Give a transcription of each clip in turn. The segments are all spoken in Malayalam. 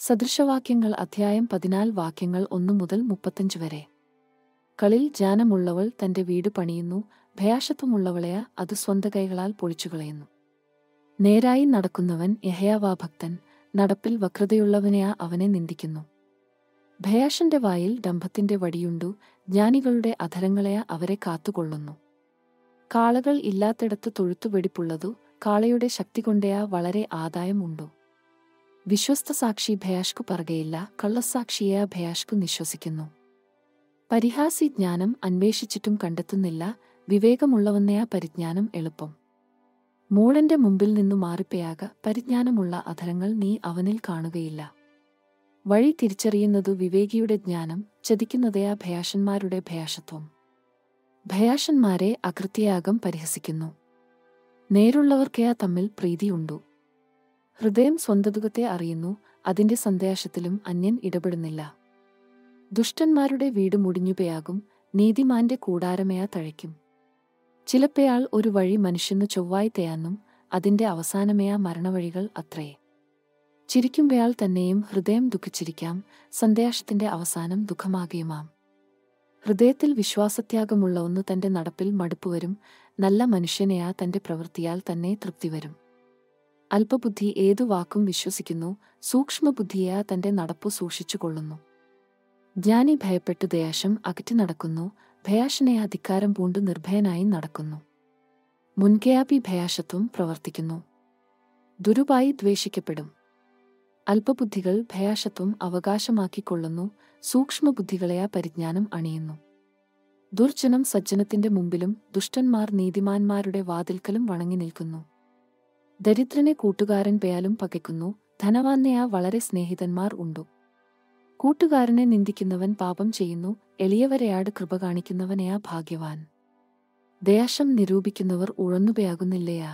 സദൃശവാക്യങ്ങൾ അധ്യായം പതിനാല് വാക്യങ്ങൾ ഒന്നു മുതൽ മുപ്പത്തഞ്ച് വരെ കളിൽ ജ്ഞാനമുള്ളവൾ തന്റെ വീട് പണിയുന്നു ഭയാശത്വമുള്ളവളെയ അത് സ്വന്ത കൈകളാൽ പൊളിച്ചുകളയുന്നു നേരായി നടക്കുന്നവൻ യഹയാവാഭക്തൻ നടപ്പിൽ വക്രതയുള്ളവനെയാ അവനെ നിന്ദിക്കുന്നു ഭയാഷന്റെ വായിൽ ഡംഭത്തിന്റെ വടിയുണ്ടു ജ്ഞാനികളുടെ അധരങ്ങളെയാ അവരെ കാത്തുകൊള്ളുന്നു കാളകൾ ഇല്ലാത്തിടത്ത് തൊഴുത്തു വെടിപ്പുള്ളതു കാളയുടെ ശക്തി കൊണ്ടേയാ വളരെ ആദായം ഉണ്ടു വിശ്വസ്ത സാക്ഷി ഭയാഷ്കു പറകയില്ല കള്ളസാക്ഷിയെ ഭയാഷ്കു നിശ്വസിക്കുന്നു പരിഹാസി ജ്ഞാനം അന്വേഷിച്ചിട്ടും കണ്ടെത്തുന്നില്ല വിവേകമുള്ളവന്നെയാ പരിജ്ഞാനം എളുപ്പം മൂടന്റെ മുമ്പിൽ നിന്നു മാറിപ്പയാക പരിജ്ഞാനമുള്ള അധരങ്ങൾ നീ അവനിൽ കാണുകയില്ല വഴി തിരിച്ചറിയുന്നതു വിവേകിയുടെ ജ്ഞാനം ചതിക്കുന്നതയാ ഭയാഷന്മാരുടെ ഭയാഷത്വം ഭയാഷന്മാരെ അകൃത്യയാഗം പരിഹസിക്കുന്നു നേരുള്ളവർക്കയാ തമ്മിൽ പ്രീതിയുണ്ടു ഹൃദയം സ്വന്തതുകത്തെ അറിയുന്നു അതിന്റെ സന്ദേശത്തിലും അന്യൻ ഇടപെടുന്നില്ല ദുഷ്ടന്മാരുടെ വീട് മുടിഞ്ഞുപയാകും നീതിമാന്റെ കൂടാരമയാ തഴയ്ക്കും ചിലപ്പയാൾ ഒരു വഴി മനുഷ്യനു ചൊവ്വായി തേയാന്നും അതിന്റെ അവസാനമയാ മരണവഴികൾ അത്രേ ചിരിക്കുമ്പയാൾ തന്നെയും ഹൃദയം ദുഃഖിച്ചിരിക്കാം സന്ദേശത്തിന്റെ അവസാനം ദുഃഖമാകുകയുമാം ഹൃദയത്തിൽ വിശ്വാസത്യാഗമുള്ള ഒന്ന് തന്റെ നടപ്പിൽ മടുപ്പുവരും നല്ല മനുഷ്യനെയാ തന്റെ പ്രവൃത്തിയാൽ തന്നെ തൃപ്തി വരും അല്പബുദ്ധി ഏതു വാക്കും വിശ്വസിക്കുന്നു സൂക്ഷ്മബുദ്ധിയാ തന്റെ നടപ്പു സൂക്ഷിച്ചുകൊള്ളുന്നു ജ്ഞാനി ഭയപ്പെട്ടു ദേശം അകറ്റി നടക്കുന്നു ഭയാഷനെ അധികാരം പൂണ്ടു നിർഭയനായി നടക്കുന്നു മുൻകയാപി ഭയാഷത്വം പ്രവർത്തിക്കുന്നു ദുരുപായി ദ്വേഷിക്കപ്പെടും അല്പബുദ്ധികൾ ഭയാഷത്വം അവകാശമാക്കിക്കൊള്ളുന്നു സൂക്ഷ്മബുദ്ധികളെയാ പരിജ്ഞാനം അണിയുന്നു ദുർജനം സജ്ജനത്തിന്റെ മുമ്പിലും ദുഷ്ടന്മാർ നീതിമാന്മാരുടെ വാതിൽക്കലും വണങ്ങി നിൽക്കുന്നു ദരിദ്രനെ കൂട്ടുകാരൻ പേയാലും പകയ്ക്കുന്നു ധനവാന്നെയാ വളരെ സ്നേഹിതന്മാർ ഉണ്ടു കൂട്ടുകാരനെ നിന്ദിക്കുന്നവൻ പാപം ചെയ്യുന്നു എളിയവരെയാട് കൃപ കാണിക്കുന്നവനെയാ ഭാഗ്യവാൻ ദയാശം നിരൂപിക്കുന്നവർ ഉഴന്നുപയാകുന്നില്ലയാ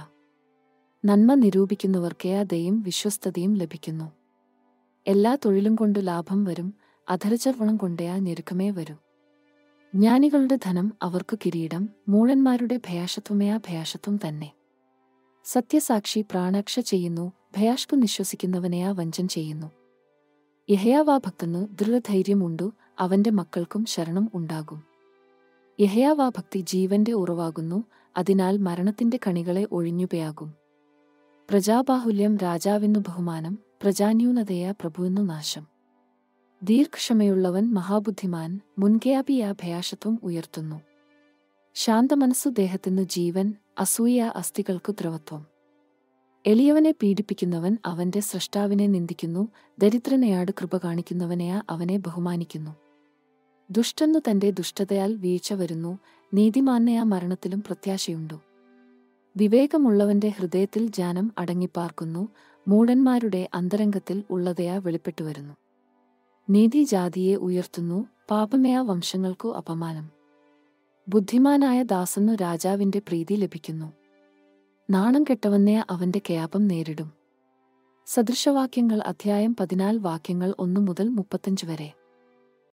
നന്മ നിരൂപിക്കുന്നവർക്കയാ ദയും വിശ്വസ്തതയും ലഭിക്കുന്നു എല്ലാ തൊഴിലും കൊണ്ട് ലാഭം വരും അധരചർവണം കൊണ്ടയാ ഞെരുക്കമേ വരൂ ജ്ഞാനികളുടെ ധനം അവർക്ക് കിരീടം മൂഴന്മാരുടെ ഭയാഷത്വമയാ ഭയാഷത്വം തന്നെ സത്യസാക്ഷി പ്രാണാക്ഷ ചെയ്യുന്നു ഭയാഷ്കു നിശ്വസിക്കുന്നവനെയാ വഞ്ചം ചെയ്യുന്നു യഹയാവാഭക്തന് ദൃഢധൈര്യമുണ്ടു അവന്റെ മക്കൾക്കും ശരണം ഉണ്ടാകും യഹയാവാഭക്തി ജീവന്റെ ഉറവാകുന്നു അതിനാൽ മരണത്തിന്റെ കണികളെ ഒഴിഞ്ഞുപയാകും പ്രജാബാഹുല്യം രാജാവിന്നു ബഹുമാനം പ്രജാന്യൂനതയ പ്രഭുവിന്നു നാശം ദീർഘക്ഷമയുള്ളവൻ മഹാബുദ്ധിമാൻ മുൻകയാപിയ ഭയാഷത്വം ഉയർത്തുന്നു ശാന്തമനസ്സു ദേഹത്തിനു ജീവൻ അസൂയ അസ്ഥികൾക്കു ദ്രവത്വം എളിയവനെ പീഡിപ്പിക്കുന്നവൻ അവന്റെ സൃഷ്ടാവിനെ നിന്ദിക്കുന്നു ദരിദ്രനെയാട് കൃപ കാണിക്കുന്നവനെയാ അവനെ ബഹുമാനിക്കുന്നു ദുഷ്ടന്നു തന്റെ ദുഷ്ടതയാൽ വീഴ്ച വരുന്നു നീതിമാനെയാ മരണത്തിലും പ്രത്യാശയുണ്ടു വിവേകമുള്ളവന്റെ ഹൃദയത്തിൽ ജ്ഞാനം അടങ്ങിപ്പാർക്കുന്നു മൂടന്മാരുടെ അന്തരംഗത്തിൽ ഉള്ളതയാ വെളിപ്പെട്ടുവരുന്നു നീതി ജാതിയെ ഉയർത്തുന്നു പാപമയാ വംശങ്ങൾക്കു അപമാനം ബുദ്ധിമാനായ ദാസനു രാജാവിന്റെ പ്രീതി ലഭിക്കുന്നു നാണം കെട്ടവന്നെ അവന്റെ കയാപം നേരിടും സദൃശവാക്യങ്ങൾ അധ്യായം പതിനാല് വാക്യങ്ങൾ ഒന്നു മുതൽ മുപ്പത്തഞ്ച് വരെ